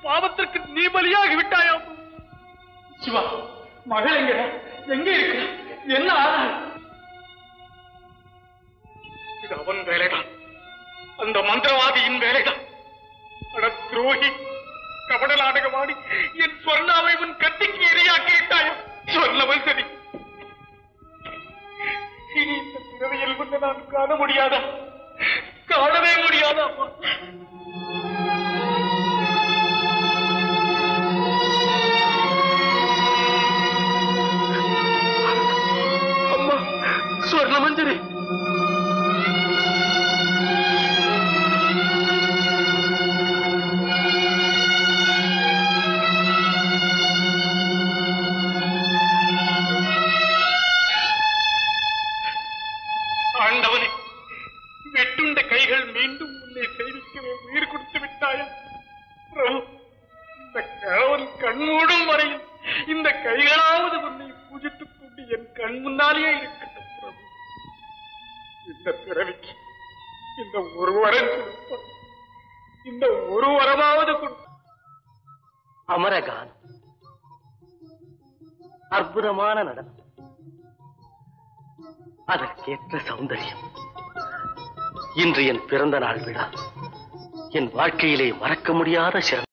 பாவத்திற்கு நீ பலியாகி விட்டாயா சிவா மகள் எங்க எங்க இருக்கு என்ன ஆனாள் இது அவன் வேலைதான் அந்த மந்திரவாதியின் வேலைதான் அட துரோகி கபட நாடகமாடி என் சொர்ணாவை உன் கட்டிக்கு இரையாக்கி விட்டாயா சொன்னவன் சரி இனி இந்த பிறவியில் உன்னை நான் காண முடியாதா காணவே முடியாதா அம்மா அம்மா ஸ்வர்ணமஞ்சரி ஆண்டவனே வெட்டுண்ட கைகள் மீண்டும் உன்னை சேவிக்கவே உயிர் கொடுத்து விட்டாயா பிரபு இந்த கிழவன் கண்மூடும் வரையில் இந்த கைகளாவது உன்னை பூஜித்துக் கொண்டு என் கண் முன்னாலேயே இருக்கட்டும் பிரபு இந்த பிறவிக்கு இந்த ஒரு வரம் கொடுப்பான் இந்த ஒரு வரமாவது கொடு அமரகான் அற்புதமான நடனம் அதற்கேற்ற சௌந்தரியம் இன்று என் பிறந்த நாள் விழா என் வாழ்க்கையிலே மறக்க முடியாத சிறந்த